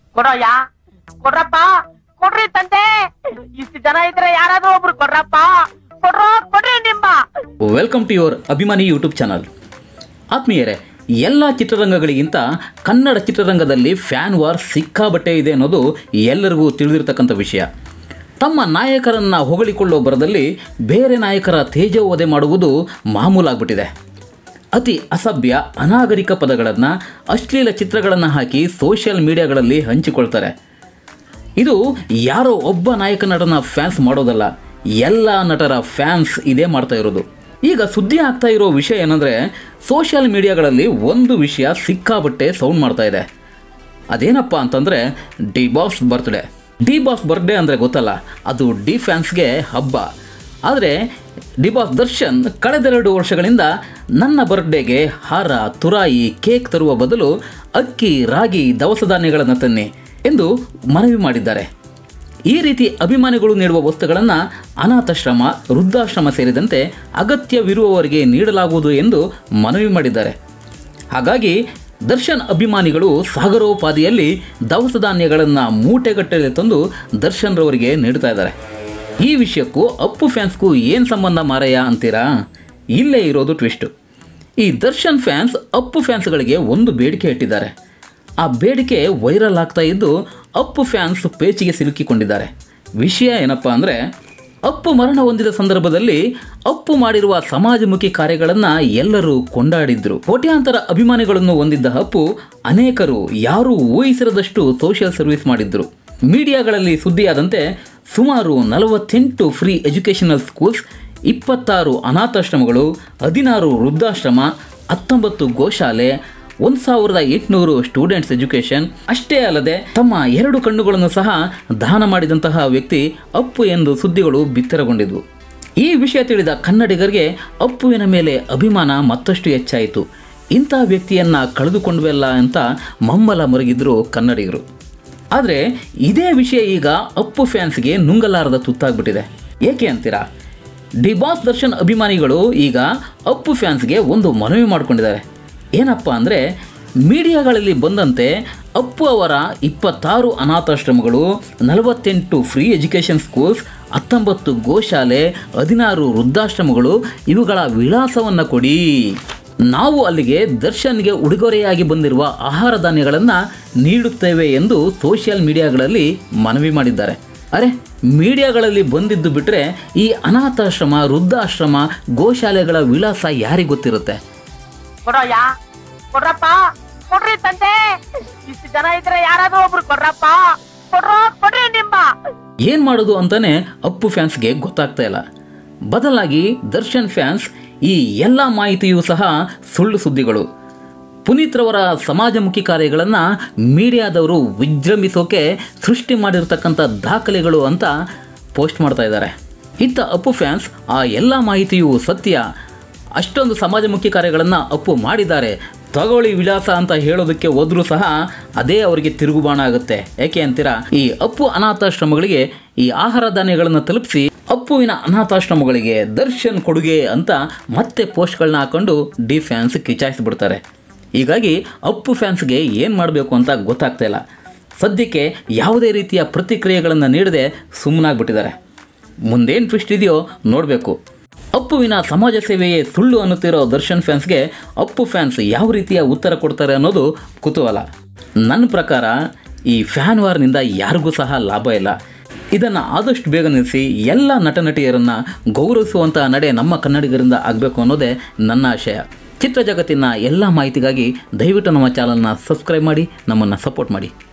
ಕೊಡೋಯ್ಯ ಕೊಡ್ರಪ್ಪ ಕೊಡ್ರಿ ತಂದೆ ಇಷ್ಟು ಜನ ಇದ್ರೆ ಯಾರಾದ್ರೂ ಒಬ್ರು ಕೊಡ್ರಪ್ಪ ಕೊಡ್ರೋ ಕೊಡ್ರಿ ನಿಮ್ಮ welcome to your Abhimani YouTube channel ಆತ್ಮೀಯರೇ ಎಲ್ಲ ಚಿತ್ರರಂಗಗಳಿಗಿಂತ ಕನ್ನಡ ಚಿತ್ರರಂಗದಲ್ಲಿ ಫ್ಯಾನ್ ವಾರ್ ಸಿಕ್ಕಾಬಟ್ಟೆ ಇದೆ ಅನ್ನೋದು ಎಲ್ಲರಿಗೂ ತಿಳಿದಿರ್ತಕ್ಕಂಥ ವಿಷಯ ತಮ್ಮ ನಾಯಕರನ್ನು ಹೊಗಳಿಕೊಳ್ಳೋ ಬರದಲ್ಲಿ ಬೇರೆ ನಾಯಕರ ತೇಜೋವಧೆ ಮಾಡುವುದು ಮಾಮೂಲಾಗ್ಬಿಟ್ಟಿದೆ ಅತಿ ಅಸಭ್ಯ ಅನಾಗರಿಕ ಪದಗಳನ್ನು ಅಶ್ಲೀಲ ಚಿತ್ರಗಳನ್ನು ಹಾಕಿ ಸೋಷಿಯಲ್ ಮೀಡಿಯಾಗಳಲ್ಲಿ ಹಂಚಿಕೊಳ್ತಾರೆ ಇದು ಯಾರೋ ಒಬ್ಬ ನಾಯಕ ನಟನ ಫ್ಯಾನ್ಸ್ ಮಾಡೋದಲ್ಲ ಎಲ್ಲ ನಟರ ಫ್ಯಾನ್ಸ್ ಇದೇ ಮಾಡ್ತಾ ಇರೋದು ಈಗ ಸುದ್ದಿ ಆಗ್ತಾ ಇರೋ ವಿಷಯ ಏನಂದರೆ ಸೋಷಿಯಲ್ ಮೀಡಿಯಾಗಳಲ್ಲಿ ಒಂದು ವಿಷಯ ಸಿಕ್ಕಾಬಟ್ಟೆ ಸೌಂಡ್ ಮಾಡ್ತಾ ಇದೆ ಅದೇನಪ್ಪ ಅಂತಂದರೆ D boss birthday D boss birthday ಅಂದರೆ ಗೊತ್ತಲ್ಲ ಅದು ಡಿ ಫ್ಯಾನ್ಸ್ಗೆ ಹಬ್ಬ ಆದರೆ ಡಿ ಬಾಸ್ ದರ್ಶನ್ ಕಳೆದೆರಡು ವರ್ಷಗಳಿಂದ ನನ್ನ ಬರ್ತ್ಡೇಗೆ ಹಾರ ತುರಾಯಿ ಕೇಕ್ ತರುವ ಬದಲು ಅಕ್ಕಿ ರಾಗಿ ದವಸ ಧಾನ್ಯಗಳನ್ನು ತನ್ನಿ ಎಂದು ಮನವಿ ಮಾಡಿದ್ದಾರೆ ಈ ರೀತಿ ಅಭಿಮಾನಿಗಳು ನೀಡುವ ವಸ್ತುಗಳನ್ನು ಅನಾಥಾಶ್ರಮ ವೃದ್ಧಾಶ್ರಮ ಸೇರಿದಂತೆ ಅಗತ್ಯವಿರುವವರಿಗೆ ನೀಡಲಾಗುವುದು ಎಂದು ಮನವಿ ಮಾಡಿದ್ದಾರೆ ಹಾಗಾಗಿ ದರ್ಶನ್ ಅಭಿಮಾನಿಗಳು ಸಾಗರೋಪಾದಿಯಲ್ಲಿ ದವಸ ಧಾನ್ಯಗಳನ್ನು ಮೂಟೆಗಟ್ಟಲೆ ತಂದು ದರ್ಶನ್ ರವರಿಗೆ ನೀಡ್ತಾ ಇದ್ದಾರೆ ಈ ವಿಷಯಕ್ಕೂ ಅಪ್ಪು ಫ್ಯಾನ್ಸ್ಗೂ ಏನು ಸಂಬಂಧ ಮಾರಯ್ಯ ಅಂತೀರಾ ಇಲ್ಲೇ ಇರೋದು ಟ್ವಿಸ್ಟು ಈ ದರ್ಶನ್ ಫ್ಯಾನ್ಸ್ ಅಪ್ಪು ಫ್ಯಾನ್ಸ್ಗಳಿಗೆ ಒಂದು ಬೇಡಿಕೆ ಇಟ್ಟಿದ್ದಾರೆ ಆ ಬೇಡಿಕೆ ವೈರಲ್ ಆಗ್ತಾ ಇದ್ದು ಅಪ್ಪು ಫ್ಯಾನ್ಸ್ ಪೇಚಿಗೆ ಸಿಲುಕಿಕೊಂಡಿದ್ದಾರೆ ವಿಷಯ ಏನಪ್ಪ ಅಂದರೆ ಅಪ್ಪು ಮರಣ ಹೊಂದಿದ ಸಂದರ್ಭದಲ್ಲಿ ಅಪ್ಪು ಮಾಡಿರುವ ಸಮಾಜಮುಖಿ ಕಾರ್ಯಗಳನ್ನು ಎಲ್ಲರೂ ಕೊಂಡಾಡಿದ್ರು ಕೋಟ್ಯಾಂತರ ಅಭಿಮಾನಿಗಳನ್ನು ಹೊಂದಿದ್ದ ಅಪ್ಪು ಅನೇಕರು ಯಾರೂ ಊಹಿಸಿರದಷ್ಟು ಸೋಷಿಯಲ್ ಸರ್ವಿಸ್ ಮಾಡಿದ್ರು ಮೀಡಿಯಾಗಳಲ್ಲಿ ಸುದ್ದಿಯಾದಂತೆ ಸುಮಾರು ನಲವತ್ತೆಂಟು ಫ್ರೀ ಎಜುಕೇಷನಲ್ ಸ್ಕೂಲ್ಸ್ ಇಪ್ಪತ್ತಾರು ಅನಾಥಾಶ್ರಮಗಳು ಹದಿನಾರು ವೃದ್ಧಾಶ್ರಮ ಹತ್ತೊಂಬತ್ತು ಗೋಶಾಲೆ ಒಂದು ಸಾವಿರದ ಎಂಟುನೂರು ಸ್ಟೂಡೆಂಟ್ಸ್ ಎಜುಕೇಷನ್ ಅಷ್ಟೇ ಅಲ್ಲದೆ ತಮ್ಮ ಎರಡು ಕಣ್ಣುಗಳನ್ನು ಸಹ ದಾನ ಮಾಡಿದಂತಹ ವ್ಯಕ್ತಿ ಅಪ್ಪು ಎಂದು ಸುದ್ದಿಗಳು ಬಿತ್ತರಗೊಂಡಿದ್ವು ಈ ವಿಷಯ ತಿಳಿದ ಕನ್ನಡಿಗರಿಗೆ ಅಪ್ಪುವಿನ ಮೇಲೆ ಅಭಿಮಾನ ಮತ್ತಷ್ಟು ಹೆಚ್ಚಾಯಿತು ಇಂಥ ವ್ಯಕ್ತಿಯನ್ನು ಕಳೆದುಕೊಂಡ್ವೆಲ್ಲ ಅಂತ ಮಮ್ಮಲ ಮರುಗಿದ್ರು ಕನ್ನಡಿಗರು ಆದರೆ ಇದೇ ವಿಷಯ ಈಗ ಅಪ್ಪು ಫ್ಯಾನ್ಸ್ಗೆ ನುಂಗಲಾರದ ತುತ್ತಾಗ್ಬಿಟ್ಟಿದೆ ಏಕೆ ಅಂತೀರಾ ಡಿ ಬಾಸ್ ದರ್ಶನ್ ಅಭಿಮಾನಿಗಳು ಈಗ ಅಪ್ಪು ಫ್ಯಾನ್ಸ್ಗೆ ಒಂದು ಮನವಿ ಮಾಡಿಕೊಂಡಿದ್ದಾರೆ ಏನಪ್ಪ ಅಂದರೆ ಮೀಡಿಯಾಗಳಲ್ಲಿ ಬಂದಂತೆ ಅಪ್ಪು ಅವರ ಇಪ್ಪತ್ತಾರು ಅನಾಥಾಶ್ರಮಗಳು ನಲವತ್ತೆಂಟು ಫ್ರೀ ಎಜುಕೇಷನ್ ಸ್ಕೂಲ್ಸ್ ಹತ್ತೊಂಬತ್ತು ಗೋಶಾಲೆ ಹದಿನಾರು ವೃದ್ಧಾಶ್ರಮಗಳು ಇವುಗಳ ವಿಳಾಸವನ್ನು ಕೊಡಿ ನಾವು ಅಲ್ಲಿಗೆ ದರ್ಶನ್ಗೆ ಉಡುಗೊರೆಯಾಗಿ ಬಂದಿರುವ ಆಹಾರ ಧಾನ್ಯಗಳನ್ನು ನೀಡುತ್ತೇವೆ ಎಂದು ಸೋಷಿಯಲ್ ಮೀಡಿಯಾಗಳಲ್ಲಿ ಮನವಿ ಮಾಡಿದ್ದಾರೆ ಅರೆ ಮೀಡಿಯಾಗಳಲ್ಲಿ ಬಂದಿದ್ದು ಬಿಟ್ಟರೆ ಈ ಅನಾಥಾಶ್ರಮ ವೃದ್ಧಾಶ್ರಮ ಗೋಶಾಲೆಗಳ ವಿಳಾಸ ಯಾರಿಗೆ ಗೊತ್ತಿರುತ್ತೆ ಕೊಡೋಯ್ಯ ಕೊಡ್ರಪ್ಪ ಕೊಡ್ರಿ ತಂದೆ ಇಷ್ಟು ಜನ ಇದ್ರೆ ಯಾರಾದ್ರೂ ಒಬ್ರು ಕೊಡ್ರಪ್ಪ ಕೊಡ್ರೋ ಕೊಡ್ರಿ ನಿಮ್ಮ ಏನು ಮಾಡೋದು ಅಂತಾನೆ ಅಪ್ಪು ಫ್ಯಾನ್ಸ್ಗೆ ಗೊತ್ತಾಗ್ತಾ ಇಲ್ಲ ಬದಲಾಗಿ ದರ್ಶನ್ ಫ್ಯಾನ್ಸ್ ಈ ಎಲ್ಲ ಮಾಹಿತಿಯೂ ಸಹ ಸುಳ್ಳು ಸುದ್ದಿಗಳು ಪುನೀತ್ ರವರ ಸಮಾಜಮುಖಿ ಕಾರ್ಯಗಳನ್ನು ಮೀಡಿಯಾದವರು ವಿಜೃಂಭಿಸೋಕೆ ಸೃಷ್ಟಿ ಮಾಡಿರ್ತಕ್ಕಂಥ ದಾಖಲೆಗಳು ಅಂತ ಪೋಸ್ಟ್ ಮಾಡ್ತಾ ಇದ್ದಾರೆ ಇತ್ತ ಅಪ್ಪು ಫ್ಯಾನ್ಸ್ ಆ ಎಲ್ಲ ಮಾಹಿತಿಯು ಸತ್ಯ ಅಷ್ಟೊಂದು ಸಮಾಜಮುಖಿ ಕಾರ್ಯಗಳನ್ನು ಅಪ್ಪು ಮಾಡಿದ್ದಾರೆ ತಗೊಳ್ಳಿ ವಿಳಾಸ ಅಂತ ಹೇಳೋದಕ್ಕೆ ಹೋದ್ರೂ ಸಹ ಅದೇ ಅವರಿಗೆ ತಿರುಗುಬಾಣ ಆಗುತ್ತೆ ಯಾಕೆ ಅಂತೀರಾ ಈ ಅಪ್ಪು ಅನಾಥಾಶ್ರಮಗಳಿಗೆ ಈ ಆಹಾರ ಧಾನ್ಯಗಳನ್ನು ತಲುಪಿಸಿ ಅಪ್ಪುವಿನ ಅನಾಥಾಶ್ರಮಗಳಿಗೆ ದರ್ಶನ್ ಕೊಡುಗೆ ಅಂತ ಮತ್ತೆ ಪೋಸ್ಟ್ಗಳನ್ನ ಹಾಕೊಂಡು ಡಿ ಫ್ಯಾನ್ಸ್ ಕಿಚಾಯಿಸ್ಬಿಡ್ತಾರೆ ಹೀಗಾಗಿ ಅಪ್ಪು ಫ್ಯಾನ್ಸ್ಗೆ ಏನು ಮಾಡಬೇಕು ಅಂತ ಗೊತ್ತಾಗ್ತಾ ಇಲ್ಲ ಸದ್ಯಕ್ಕೆ ಯಾವುದೇ ರೀತಿಯ ಪ್ರತಿಕ್ರಿಯೆಗಳನ್ನು ನೀಡದೆ ಸುಮ್ಮನಾಗ್ಬಿಟ್ಟಿದ್ದಾರೆ ಮುಂದೇನು ಟ್ವಿಸ್ಟ್ ಇದೆಯೋ ನೋಡಬೇಕು ಅಪ್ಪುವಿನ ಸಮಾಜ ಸೇವೆಯೇ ಸುಳ್ಳು ಅನ್ನುತ್ತಿರೋ ದರ್ಶನ್ ಫ್ಯಾನ್ಸ್ಗೆ ಅಪ್ಪು ಫ್ಯಾನ್ಸ್ ಯಾವ ರೀತಿಯ ಉತ್ತರ ಕೊಡ್ತಾರೆ ಅನ್ನೋದು ಕುತೂಹಲ ನನ್ನ ಪ್ರಕಾರ ಈ ಫ್ಯಾನ್ ವಾರ್ನಿಂದ ಯಾರಿಗೂ ಸಹ ಲಾಭ ಇಲ್ಲ ಇದನ್ನು ಆದಷ್ಟು ಬೇಗ ನಿಲ್ಲಿಸಿ ಎಲ್ಲ ನಟ ನಟಿಯರನ್ನು ಗೌರವಿಸುವಂಥ ನಡೆ ನಮ್ಮ ಕನ್ನಡಿಗರಿಂದ ಆಗಬೇಕು ಅನ್ನೋದೇ ನನ್ನ ಆಶಯ ಚಿತ್ರ ಜಗತ್ತಿನ ಎಲ್ಲ ಮಾಹಿತಿಗಾಗಿ ದಯವಿಟ್ಟು ನಮ್ಮ ಚಾನಲ್ನ ಸಬ್ಸ್ಕ್ರೈಬ್ ಮಾಡಿ ನಮ್ಮನ್ನು ಸಪೋರ್ಟ್ ಮಾಡಿ